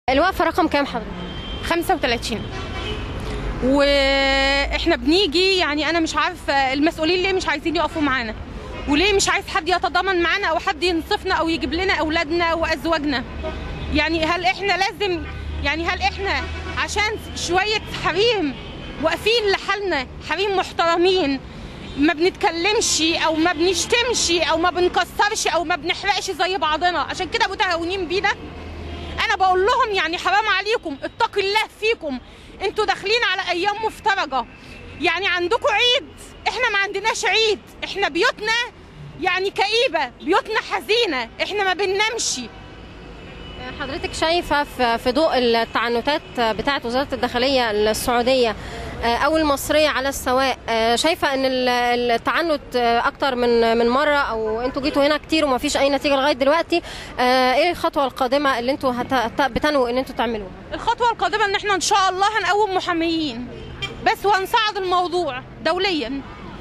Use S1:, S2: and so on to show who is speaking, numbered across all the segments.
S1: الوقفه رقم كام حضرتك
S2: 35 واحنا بنيجي يعني انا مش عارفه المسؤولين ليه مش عايزين يقفوا معانا وليه مش عايز حد يتضامن معانا او حد ينصفنا او يجيب لنا اولادنا وازواجنا يعني هل احنا لازم يعني هل احنا عشان شويه حريم واقفين لحالنا حريم محترمين ما بنتكلمش او ما بنشتمش او ما بنكسرش او ما بنحرقش زي بعضنا عشان كده متهاونين بينا انا بقول لهم يعني حرام عليكم اتقوا الله فيكم انتوا داخلين على ايام مفترجه يعني عندكم عيد احنا ما عندناش عيد احنا بيوتنا يعني كئيبه بيوتنا حزينه احنا ما بننامش
S1: حضرتك شايفه في في ضوء التعنتات بتاعه وزاره الداخليه السعوديه او المصريه على السواء شايفه ان التعنت اكتر من من مره او انتوا جيتوا هنا كتير وما فيش اي نتيجه لغايه دلوقتي ايه الخطوه القادمه اللي انتوا بتنووا ان انتوا تعملوها
S2: الخطوه القادمه ان احنا ان شاء الله هنقوم محاميين بس وهنصعد الموضوع دوليا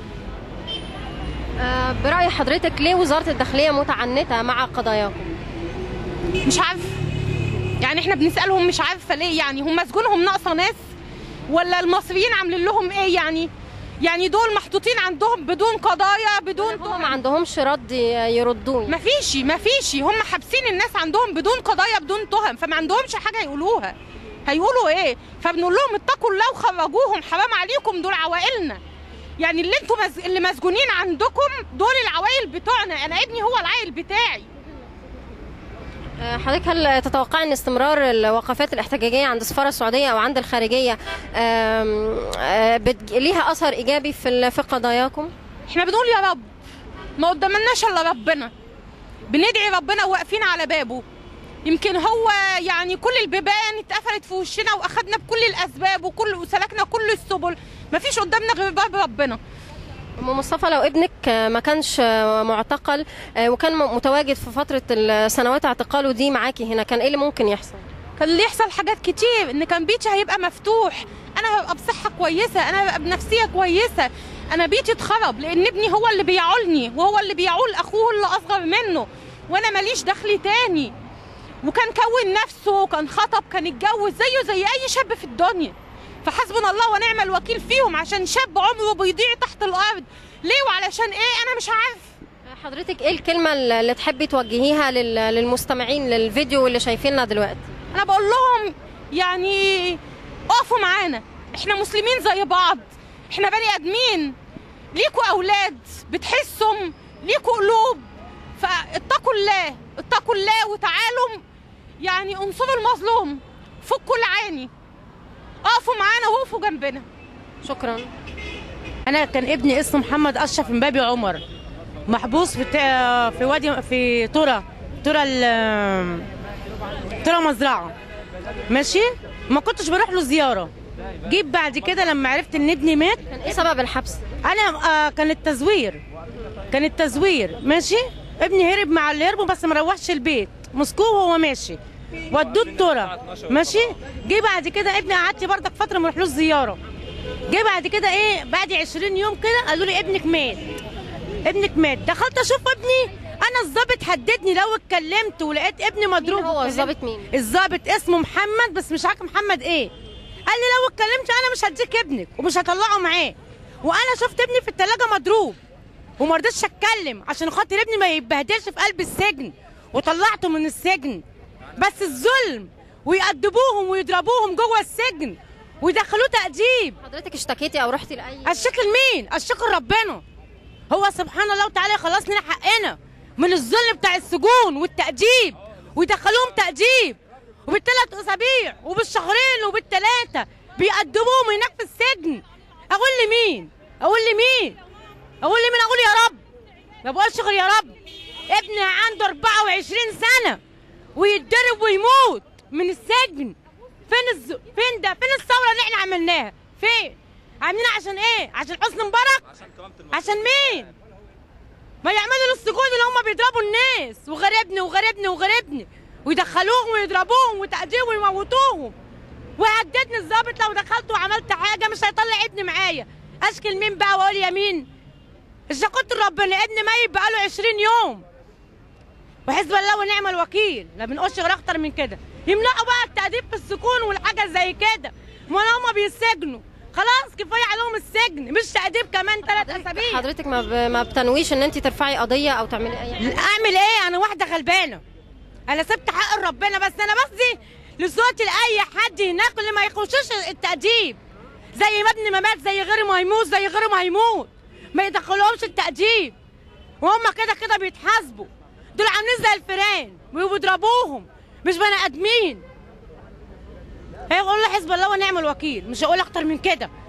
S1: براي حضرتك ليه وزاره الداخليه متعنته مع قضاياكم
S2: مش عارفه يعني احنا بنسالهم مش عارفه ليه يعني هم سجونهم ناقصه ناس ولا المصريين عاملين لهم ايه يعني يعني دول محطوطين عندهم بدون قضايا بدون
S1: هم ما عندهمش رد يردوه
S2: ما فيش ما فيش هم حابسين الناس عندهم بدون قضايا بدون تهم فما عندهمش حاجه يقولوها هيقولوا ايه فبنقول لهم اتقوا الله وخرجوهم حرام عليكم دول عوائلنا يعني اللي انتوا مز... اللي مسجونين عندكم دول العوائل بتوعنا انا ابني هو العائل بتاعي
S1: حضرتك هل تتوقع ان استمرار الوقفات الاحتجاجيه عند السفاره السعوديه او عند الخارجيه ليها اثر ايجابي في في قضاياكم؟
S2: احنا بنقول يا رب ما قدامناش الا ربنا بندعي ربنا واقفين على بابه يمكن هو يعني كل البيبان اتقفلت في وشنا واخدنا بكل الاسباب وكل وسلكنا كل السبل ما فيش قدامنا غير باب ربنا
S1: ام مصطفى لو ابنك ما كانش معتقل وكان متواجد في فتره سنوات اعتقاله دي معاكي هنا كان ايه اللي ممكن يحصل
S2: كان اللي يحصل حاجات كتير ان كان بيتي هيبقى مفتوح انا هبقى بصحه كويسه انا هبقى بنفسيه كويسه انا بيتي اتخرب لان ابني هو اللي بيعولني وهو اللي بيعول اخوه اللي اصغر منه وانا ماليش دخل تاني وكان كون نفسه وكان خطب كان اتجوز زيه زي اي شاب في الدنيا فحسبنا الله ونعم الوكيل فيهم عشان شاب عمره بيضيع تحت الارض ليه وعلشان ايه انا مش عارف
S1: حضرتك ايه الكلمه اللي تحبي توجهيها للمستمعين للفيديو اللي شايفيننا دلوقتي
S2: انا بقول لهم يعني اقفوا معانا احنا مسلمين زي بعض احنا بني ادمين ليكوا اولاد بتحسهم ليكوا قلوب فاتقوا الله اتقوا الله وتعالوا يعني انصروا المظلوم فكوا العاني اقفوا معانا وقفوا جنبنا
S1: شكرا
S3: انا كان ابني اسمه محمد اشرف مبابي عمر محبوس في في وادي في ترى ترى ترى مزرعه ماشي ما كنتش بروح له زياره جيت بعد كده لما عرفت ان ابني مات
S1: كان ايه سبب الحبس
S3: انا آه كان التزوير كان التزوير ماشي ابني هرب مع اللي هربوا بس ما روحش البيت مسكوه وهو ماشي ودوه الترى ماشي جه بعد كده ابني قعدت بردك فتره ما رحلوش زياره جه بعد كده ايه بعد 20 يوم كده قالوا لي ابنك مات ابنك مات دخلت اشوف ابني انا الظابط هددني لو اتكلمت ولقيت ابني مضروب
S1: مين هو الظابط مين
S3: الظابط اسمه محمد بس مش عارف محمد ايه قال لي لو اتكلمت انا مش هديك ابنك ومش هطلعه معاه وانا شفت ابني في الثلاجه مضروب وما رضيتش اتكلم عشان خاطر ابني ما يتبهدلش في قلب السجن وطلعته من السجن بس الظلم ويأدبوهم ويضربوهم جوه السجن ويدخلوه تأديب
S1: حضرتك اشتكيتي او رحتي لاي
S3: اشتكي لمين اشتكي لربنا هو سبحان الله وتعالى يخلص لنا حقنا من الظلم بتاع السجون والتأديب ويدخلوهم تأديب وبالثلاث اسابيع وبالشهرين وبالثلاثه بيأدبوهم هناك في السجن اقول لمين اقول لمين اقول لمين اقول يا رب ما بقولش غير يا رب ابني عنده 24 سنه ويتضرب ويموت من السجن فين الز... فين ده فين الثوره اللي احنا عملناها فين عاملينها عشان ايه عشان حسني مبارك عشان مين ما يعملوا للسجون اللي هم بيضربوا الناس وغربني وغربني وغربني ويدخلوهم ويضربوهم وتأديهم ويموتوهم وهددني الظابط لو دخلت وعملت حاجه مش هيطلع ابني معايا اشكل مين بقى واقول يا مين اذا كنت ربنا ابني ميت بقاله 20 يوم وحسب الله ونعم الوكيل لا بنقولش غير اكتر من كده يمنعوا بقى التأديب في السكون والحاجة زي كده ما هما بيسجنوا خلاص كفايه عليهم السجن مش تأديب كمان ثلاث اسابيع
S1: حضرتك ما ب... ما بتنويش ان انت ترفعي قضيه او تعملي اي حاجه
S3: اعمل ايه انا واحده غلبانه انا سبت حق ربنا بس انا بقصدي لصوتي لاي حد هناك اللي ما يخشوش التأديب زي ما ابني ما مات زي غيره ما هيموت زي غيره ما هيموت ما يدخلهمش التأديب وهم كده كده بيتحاسبوا دول عاملين زي الفيران وبيضربوهم مش بني ادمين هيقول له حزب الله ونعم الوكيل مش هقول اكتر من كده